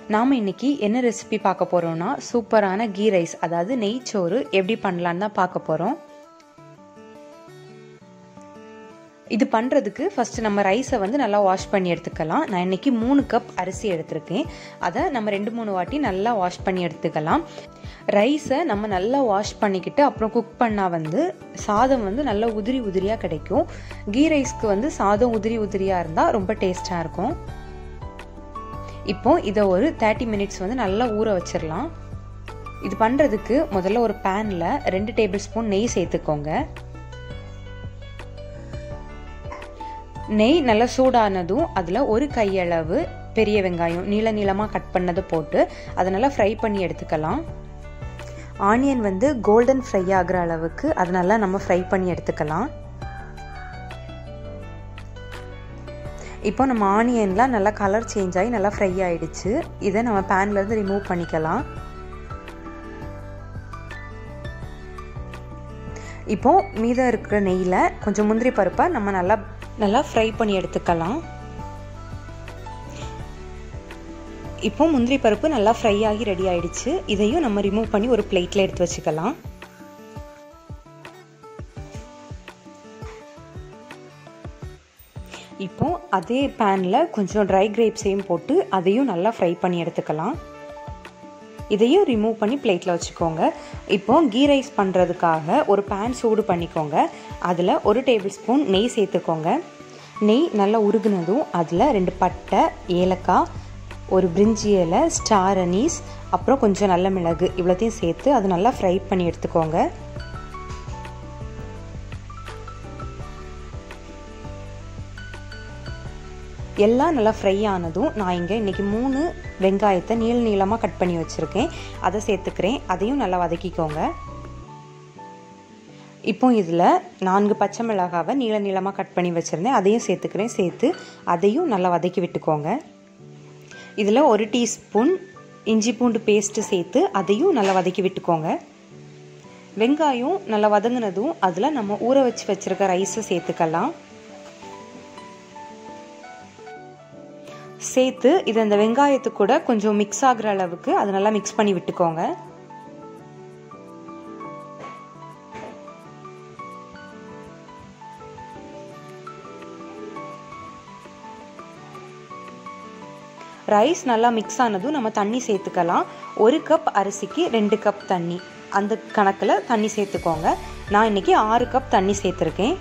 நாம் இன்னைக்கு என்ன ரெசிபி பார்க்க போகிறோம்னா சூப்பரான கீ ரைஸ் அதாவது நெய்ச்சோறு எப்படி பண்ணலான்னு தான் பார்க்க போகிறோம் இது பண்ணுறதுக்கு ஃபஸ்ட்டு நம்ம ரைஸை வந்து நல்லா வாஷ் பண்ணி எடுத்துக்கலாம் நான் இன்னைக்கு மூணு கப் அரிசி எடுத்திருக்கேன் அதை நம்ம ரெண்டு மூணு வாட்டி நல்லா வாஷ் பண்ணி எடுத்துக்கலாம் ரைஸை நம்ம நல்லா வாஷ் பண்ணிக்கிட்டு அப்புறம் குக் பண்ணால் வந்து சாதம் வந்து நல்லா உதிரி உதிரியாக கிடைக்கும் கீ ரைஸ்க்கு வந்து சாதம் உதிரி உதிரியாக இருந்தால் ரொம்ப டேஸ்ட்டாக இருக்கும் இப்போ இதை ஒரு தேர்ட்டி மினிட்ஸ் வந்து நல்லா ஊற வச்சிடலாம் இது பண்ணுறதுக்கு முதல்ல ஒரு பேனில் ரெண்டு டேபிள் ஸ்பூன் நெய் சேர்த்துக்கோங்க நெய் நல்லா சூடானதும் அதில் ஒரு கையளவு பெரிய வெங்காயம் நீள நீளமாக கட் பண்ணது போட்டு அதை நல்லா ஃப்ரை பண்ணி எடுத்துக்கலாம் ஆனியன் வந்து கோல்டன் ஃப்ரை ஆகிற அளவுக்கு அதை நல்லா நம்ம ஃப்ரை பண்ணி எடுத்துக்கலாம் இப்போ நம்ம ஆனியன்லாம் நல்லா கலர் சேஞ்ச் ஆகி நல்லா ஃப்ரை ஆயிடுச்சு இதை நம்ம பேன்லேருந்து ரிமூவ் பண்ணிக்கலாம் இப்போ மீதம் இருக்கிற நெய்யில் கொஞ்சம் முந்திரி பருப்பை நம்ம நல்லா நல்லா ஃப்ரை பண்ணி எடுத்துக்கலாம் இப்போ முந்திரி பருப்பு நல்லா ஃப்ரை ஆகி ரெடி ஆயிடுச்சு இதையும் நம்ம ரிமூவ் பண்ணி ஒரு பிளேட்டில் எடுத்து வச்சுக்கலாம் இப்போ அதே பேனில் கொஞ்சம் ட்ரை கிரேப்ஸையும் போட்டு அதையும் நல்லா ஃப்ரை பண்ணி எடுத்துக்கலாம் இதையும் ரிமூவ் பண்ணி பிளேட்டில் வச்சுக்கோங்க இப்போ கீ ரைஸ் பண்ணுறதுக்காக ஒரு பேன் சூடு பண்ணிக்கோங்க அதில் ஒரு டேபிள் ஸ்பூன் நெய் சேர்த்துக்கோங்க நெய் நல்லா உருகுனதும் அதில் ரெண்டு பட்டை ஏலக்காய் ஒரு பிரிஞ்சி இலை ஸ்டார் அனீஸ் அப்புறம் கொஞ்சம் நல்ல மிளகு இவ்வளோத்தையும் சேர்த்து அதை நல்லா ஃப்ரை பண்ணி எடுத்துக்கோங்க எல்லாம் நல்லா ஃப்ரை ஆனதும் நான் இங்கே இன்றைக்கி மூணு வெங்காயத்தை நீள நீளமாக கட் பண்ணி வச்சுருக்கேன் அதை சேர்த்துக்கிறேன் அதையும் நல்லா வதக்கிக்கோங்க இப்போ இதில் நான்கு பச்சை மிளகாவை நீள நீளமாக கட் பண்ணி வச்சுருந்தேன் அதையும் சேர்த்துக்கிறேன் சேர்த்து அதையும் நல்லா வதக்கி விட்டுக்கோங்க இதில் ஒரு டீஸ்பூன் இஞ்சி பூண்டு பேஸ்ட்டு சேர்த்து அதையும் நல்லா வதக்கி விட்டுக்கோங்க வெங்காயம் நல்லா வதங்கினதும் அதில் நம்ம ஊற வச்சு வச்சுருக்க ரைஸை சேர்த்துக்கலாம் சேர்த்து இது அந்த வெங்காயத்து கூட கொஞ்சம் மிக்ஸ் ஆகுற அளவுக்கு அதை நல்லா மிக்ஸ் பண்ணி விட்டுக்கோங்க ரைஸ் நல்லா மிக்ஸ் ஆனதும் நம்ம தண்ணி சேர்த்துக்கலாம் ஒரு கப் அரிசிக்கு ரெண்டு கப் தண்ணி அந்த கணக்கில் தண்ணி சேர்த்துக்கோங்க நான் இன்னைக்கு ஆறு கப் தண்ணி சேர்த்துருக்கேன்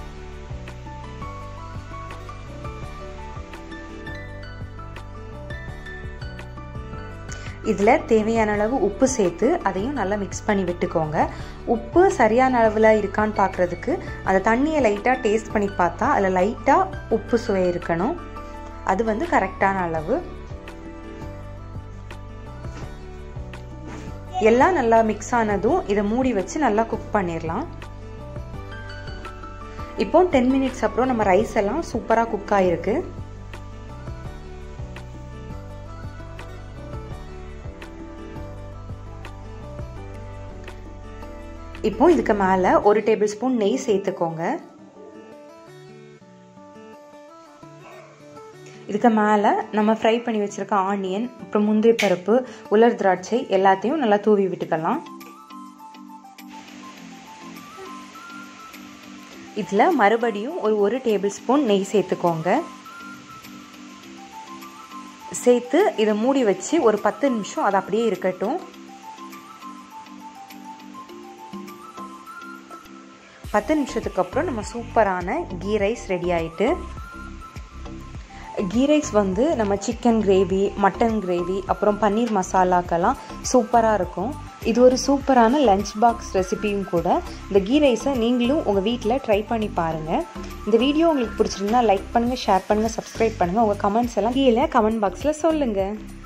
இதில் தேவையான அளவு உப்பு சேர்த்து அதையும் நல்லா மிக்ஸ் பண்ணி விட்டுக்கோங்க உப்பு சரியான அளவில் இருக்கான்னு பார்க்குறதுக்கு அந்த தண்ணியை லைட்டாக டேஸ்ட் பண்ணி பார்த்தா அதில் லைட்டாக உப்பு சுவை இருக்கணும் அது வந்து கரெக்டான அளவு எல்லாம் நல்லா மிக்ஸ் ஆனதும் இதை மூடி வச்சு நல்லா குக் பண்ணிடலாம் இப்போ டென் மினிட்ஸ் அப்புறம் நம்ம ரைஸ் எல்லாம் சூப்பராக குக் ஆகிருக்கு இப்போ இதுக்கு மேலே ஒரு டேபிள் ஸ்பூன் நெய் சேர்த்துக்கோங்க இதுக்கு மேலே நம்ம ஃப்ரை பண்ணி வச்சுருக்க ஆனியன் அப்புறம் முந்திரி பருப்பு உலர் திராட்சை எல்லாத்தையும் நல்லா தூவி விட்டுக்கலாம் இதில் மறுபடியும் ஒரு ஒரு டேபிள் ஸ்பூன் நெய் சேர்த்துக்கோங்க சேர்த்து இதை மூடி வச்சு ஒரு பத்து நிமிஷம் அது அப்படியே இருக்கட்டும் பத்து நிமிஷத்துக்கு அப்புறம் நம்ம சூப்பரான கீ ரைஸ் ரெடி ஆயிட்டு கீ ரைஸ் வந்து நம்ம சிக்கன் கிரேவி மட்டன் கிரேவி அப்புறம் பன்னீர் மசாலாக்கெல்லாம் சூப்பராக இருக்கும் இது ஒரு சூப்பரான லஞ்ச் பாக்ஸ் ரெசிபியும் கூட இந்த கீ ரைஸை நீங்களும் உங்கள் வீட்டில் ட்ரை பண்ணி பாருங்கள் இந்த வீடியோ உங்களுக்கு பிடிச்சிருந்தா லைக் பண்ணுங்கள் ஷேர் பண்ணுங்கள் சப்ஸ்கிரைப் பண்ணுங்கள் உங்கள் கமெண்ட்ஸ் எல்லாம் கீழே கமெண்ட் பாக்ஸில் சொல்லுங்கள்